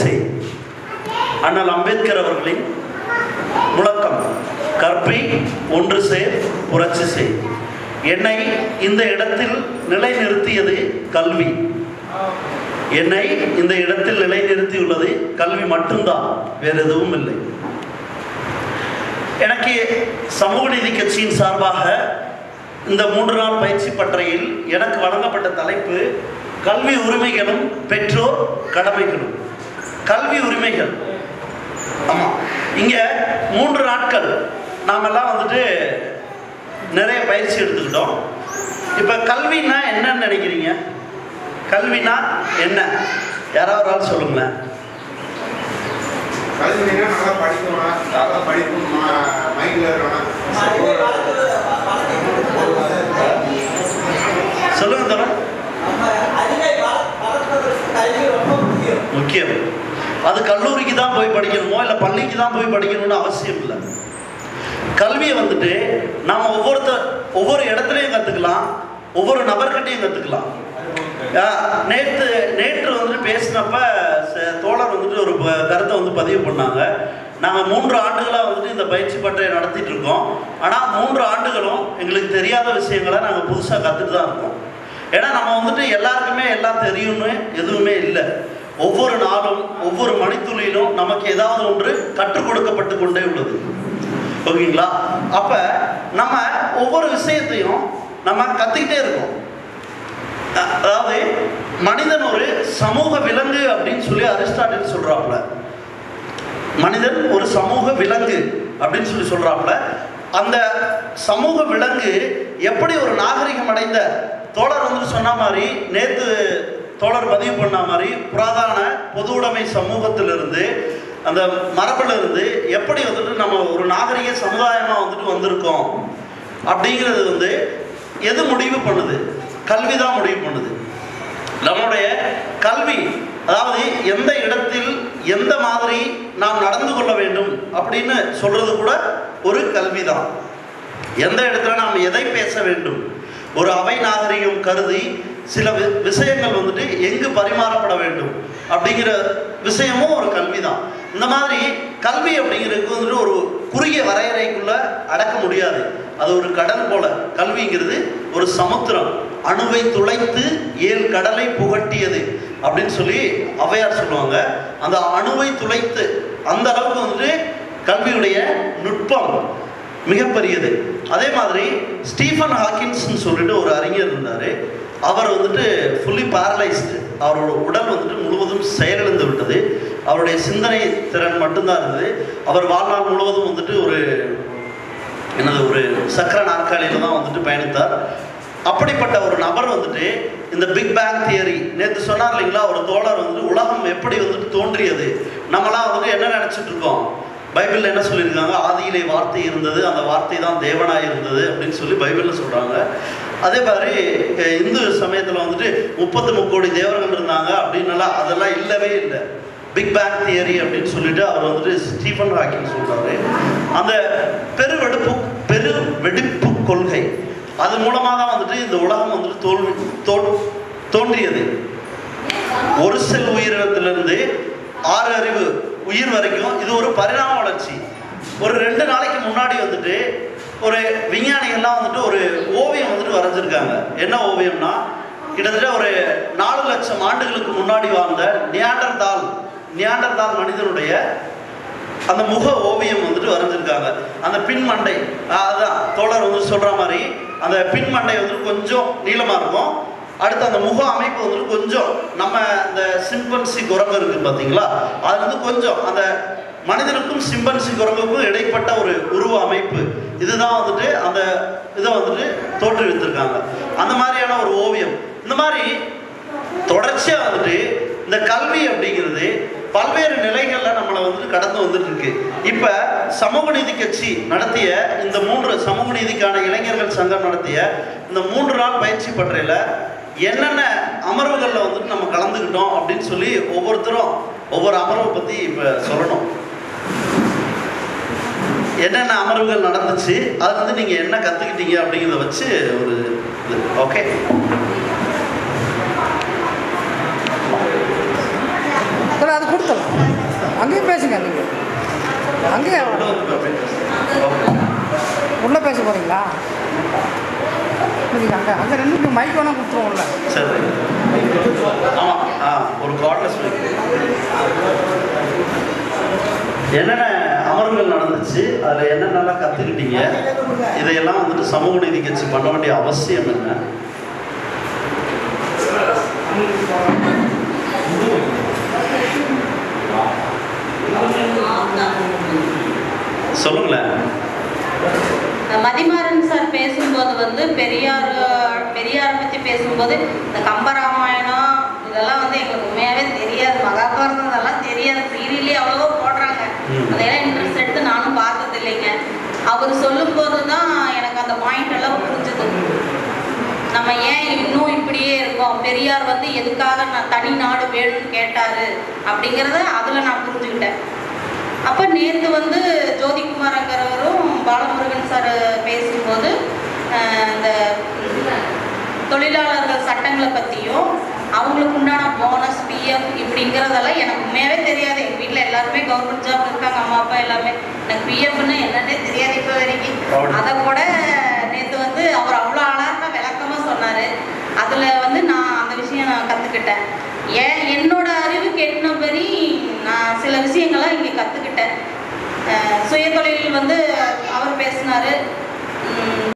செய் அண்ணல் அம்பேத்கர் அவர்களின் முழக்கம் கற்பி ஒன்று சேர் புரட்சி செய் என்னை இந்த இடத்தில் நிலைநிறுத்தியது கல்வி என்னை இந்த இடத்தில் நிலைநிறுத்தியுள்ளது கல்வி மட்டும்தான் வேற எதுவும் இல்லை எனக்கு சமூக நீதி கட்சியின் சார்பாக இந்த மூன்று நாள் பயிற்சி பட்டறையில் எனக்கு வழங்கப்பட்ட தலைப்பு கல்வி உரிமைகளும் பெற்றோர் கடமைகளும் கல்வி உரிமைகள் ஆமாம் இங்கே மூன்று நாட்கள் நாமெல்லாம் வந்துட்டு நிறைய பயிற்சி எடுத்துக்கிட்டோம் இப்போ கல்வின்னா என்னன்னு நினைக்கிறீங்க கல்வினா என்ன யாராவது ஒரு ஆள் சொல்லுங்களேன் கல்வினா நல்லா படிக்கணும் நல்லா படிப்பு மைண்டில் இருக்கணும் சொல்லுங்க தரம் முக்கியம் அது கல்லூரிக்கு தான் போய் படிக்கணுமோ இல்லை பள்ளிக்கு தான் போய் படிக்கணும்னு அவசியம் இல்லை கல்வியை வந்துட்டு நாம் ஒவ்வொருத்தர் ஒவ்வொரு இடத்துலையும் கற்றுக்கலாம் ஒவ்வொரு நபர்கிட்டையும் கற்றுக்கலாம் நேற்று நேற்று வந்துட்டு பேசினப்ப ச- தோழர் வந்துட்டு ஒரு ப- கருத்தை வந்து பதிவு பண்ணாங்க நாங்கள் மூன்று ஆண்டுகளாக வந்துட்டு இந்த பயிற்சி பட்டறை நடத்திட்டு இருக்கோம் ஆனால் மூன்று ஆண்டுகளும் எங்களுக்கு தெரியாத விஷயங்களை நாங்கள் புதுசாக கற்றுட்டு தான் இருக்கோம் ஏன்னா நம்ம வந்துட்டு எல்லாருக்குமே எல்லாம் தெரியும்னு எதுவுமே இல்லை ஒவ்வொரு நாளும் ஒவ்வொரு மணித்துளியிலும் நமக்கு ஏதாவது ஒன்று கற்றுக் கொடுக்கப்பட்டு கொண்டே உள்ளது ஓகேங்களா அப்போ நம்ம ஒவ்வொரு விஷயத்தையும் நம்ம கற்றுக்கிட்டே இருக்கோம் அ- அதாவது மனிதன் ஒரு சமூக விலங்கு அப்படின்னு சொல்லி அரிஸ்டாட்டில் சொல்றாப்புல மனிதன் ஒரு சமூக விலங்கு அப்படின்னு சொல்லி சொல்றாப்புல அந்த சமூக விலங்கு எப்படி ஒரு நாகரிகம் அடைந்த தோழர் வந்து சொன்ன மாதிரி நேத்து தோழர் பதிவு பண்ண மாதிரி புராதான பொது உடைமை சமூகத்திலிருந்து அந்த மரபுல இருந்து எப்படி வந்துட்டு நம்ம ஒரு நாகரிக சமுதாயமா வந்துட்டு வந்திருக்கோம் அப்படிங்கிறது வந்து எது முடிவு பண்ணுது கல்வி தான் முடிவு பண்ணுது நம்முடைய கல்வி அதாவது எந்த இடத்தில் எந்த மாதிரி நாம் நடந்து கொள்ள வேண்டும் அப்படின்னு சொல்றது கூட ஒரு கல்வி தான் எந்த இடத்துல நாம் எதை பேச வேண்டும் ஒரு அவை நாகரிகம் கருதி சில வி- விஷயங்கள் வந்துட்டு எங்கு பரிமாறப்பட வேண்டும் அப்படிங்கிற விஷயமும் ஒரு கல்வி தான் இந்த மாதிரி கல்வி அப்படிங்கிறது வந்துட்டு ஒரு குறுகிய வரையறைக்குள்ள அடக்க முடியாது அது ஒரு கடல் போல கல்விங்கிறது ஒரு சமுத்திரம் அணுவை துளைத்து ஏழு கடலை புகட்டியது அப்படின்னு சொல்லி ஔவையார் சொல்லுவாங்க அந்த அணுவை துளைத்து அந்த அளவுக்கு வந்துட்டு கல்வியுடைய நுட்பம் மிகப்பெரியது அதே மாதிரி ஸ்டீஃபன் ஹாக்கின்ஸ்னு சொல்லிட்டு ஒரு அறிஞர் இருந்தார் அவர் வந்துட்டு ஃபுல்லி பேரலைஸ்டு அவரோட உடல் வந்துட்டு முழுவதும் செயலிழந்து விட்டது அவருடைய சிந்தனை திறன் மட்டும்தான் இருந்தது அவர் வாழ்நாள் முழுவதும் வந்துட்டு ஒரு என்னது ஒரு சக்கர நாற்காலியில் தான் வந்துட்டு பயணித்தார் அப்படிப்பட்ட ஒரு நபர் வந்துட்டு இந்த பிக் பேங் தியரி நேற்று சொன்னார் இல்லைங்களா ஒரு தோழர் வந்துட்டு உலகம் எப்படி வந்துட்டு தோன்றியது நம்மலாம் வந்துட்டு என்ன நினச்சிட்டு இருக்கோம் பைபிளில் என்ன சொல்லியிருக்காங்க ஆதியிலே வார்த்தை இருந்தது அந்த வார்த்தை தான் தேவனாக இருந்தது அப்படின்னு சொல்லி பைபிளில் சொல்கிறாங்க அதே மாதிரி அஹ், இந்து சமயத்தில் வந்துட்டு முப்பத்து முக்கோடி தேவர்கள் இருந்தாங்க அப்படின்னலாம் அதெல்லாம் இல்லவே இல்லை பிக் பேங் தியரி அப்படின்னு சொல்லிட்டு அவர் வந்துட்டு ஸ்டீஃபன் ஹாக்கிங் சொல்றாரு அந்த பெரு வெடிப்பு பெரு வெடிப்பு கொள்கை அது மூலமாக தான் வந்துட்டு இந்த உலகம் வந்துட்டு தோல்வி தோ- தோன்றியது ஒரு செல் உயிரினத்திலிருந்து ஆறு அறிவு உயிர் வரைக்கும் இது ஒரு பரிணாம வளர்ச்சி ஒரு ரெண்டு நாளைக்கு முன்னாடி வந்துட்டு ஒரு விஞ்ஞானிகள்லாம் வந்துட்டு ஒரு ஓவியம் வந்துட்டு வரைஞ்சிருக்காங்க என்ன ஓவியம்னா கிட்டத்தட்ட ஒரு நாலு லட்சம் ஆண்டுகளுக்கு முன்னாடி வாழ்ந்த நியாண்டர்தால் நியாண்டர்தால் மனிதனுடைய அந்த முக ஓவியம் வந்துட்டு வரைஞ்சிருக்காங்க அந்த பின் மண்டை அஹ் அதான் தோழர் வந்து சொல்ற மாதிரி அந்த பின் மண்டை வந்துட்டு கொஞ்சம் நீளமா இருக்கும் அடுத்து அந்த முக அமைப்பு வந்துட்டு கொஞ்சம் நம்ம இந்த சிம்பன்சி குரங்கு இருக்கு பார்த்தீங்களா அது வந்து கொஞ்சம் அந்த மனிதனுக்கும் சிம்பன்சி குரங்குக்கும் இடைப்பட்ட ஒரு உருவ அமைப்பு இதுதான் வந்துட்டு அந்த இதை வந்துட்டு தோற்றுவித்திருக்காங்க அந்த மாதிரியான ஒரு ஓவியம் இந்த மாதிரி தொடர்ச்சியா வந்துட்டு இந்த கல்வி அப்படிங்கிறது பல்வேறு நிலைகள்ல நம்மளை வந்துட்டு கடந்து வந்துட்டு இருக்கு இப்ப சமூக நீதி கட்சி நடத்திய இந்த மூன்று சமூக நீதிக்கான இளைஞர்கள் சங்கம் நடத்திய இந்த மூன்று நாள் பயிற்சி பற்றையில என்னென்ன அமர்வுகளில் வந்துட்டு நம்ம கலந்துக்கிட்டோம் அப்படின்னு சொல்லி ஒவ்வொருத்தரும் ஒவ்வொரு அமர்வை பத்தி இப்ப சொல்லணும் என்னென்ன அமர்வுகள் நடந்துச்சு அதுல இருந்து நீங்க என்ன கத்துக்கிட்டீங்க அப்படிங்கிறத வச்சு ஒரு இது ஓகே அது கொடுத்தலாம் அங்கே உள்ள வந்து அப்படியே பேசுங்க. ஓகே. உள்ளே பேச போகிறீங்களா நீங்கள் அங்கே அங்கே ரெண்டு மைக் வேணால் கொடுத்துருவோம்ல சரி ஆமாம் ஆ ஒரு கார்ட்லெஸ் என்னென்ன அமர்வுகள் நடந்துச்சு அதில் என்னென்னலாம் கற்றுக்கிட்டீங்க இதையெல்லாம் வந்துட்டு சமூக நீதி கட்சி பண்ண வேண்டிய அவசியம் என்ன சொல்லுங்களேன் மதிமாறன் சார் பேசும்போது வந்து பெரியார் பெரியாரை பற்றி பேசும்போது இந்த கம்பராமாயணம் இதெல்லாம் வந்து எங்களுக்கு உண்மையாகவே தெரியாது மகாபாரதம் இதெல்லாம் தெரியாது சீரியலே அவ்வளவோ போடுறாங்க ம். அதையெல்லாம் இன்ட்ரெஸ்ட் எடுத்து நானும் பார்த்தது இல்லைங்க அவர் சொல்லும்போது தான் எனக்கு அந்த பாயிண்ட் எல்லாம் புரிஞ்சுது நம்ம ஏன் இன்னும் இப்படியே இருக்கோம் பெரியார் வந்து எதுக்காக நான் தனி நாடு வேணும்னு கேட்டாரு அப்படிங்கிறத அதில் நான் புரிஞ்சுக்கிட்டேன் அப்போ நேற்று வந்து ஜோதிகுமாரங்கிறவரும் பாலமுருகன் சார் பேசும்போது அஹ், இந்த தொழிலாளர்கள் சட்டங்களை பற்றியும் அவங்களுக்கு உண்டான போனஸ் பிஎஃப் இப்படிங்கிறதெல்லாம் எனக்கு உண்மையாகவே தெரியாது எங்கள் வீட்டில் எல்லாருமே கவர்மெண்ட் ஜாப் இருக்காங்க அம்மா அப்பா எல்லாமே எனக்கு பிஎஃப்னு என்னன்னே தெரியாது இப்போ வரைக்கும் அப்படி. அதை கூட நேற்று வந்து அவர் அவ்வளோ அழகாக விளக்கமாக சொன்னார் அதில் வந்து நான் அந்த விஷயம் நான் கற்றுக்கிட்டேன் ஏன் என்னோட அறிவுக்கு எட்டினபடி நான் சில விஷயங்கள்லாம் இங்கே கற்றுக்கிட்டேன் சுயதொழில் வந்து அவர் பேசினார்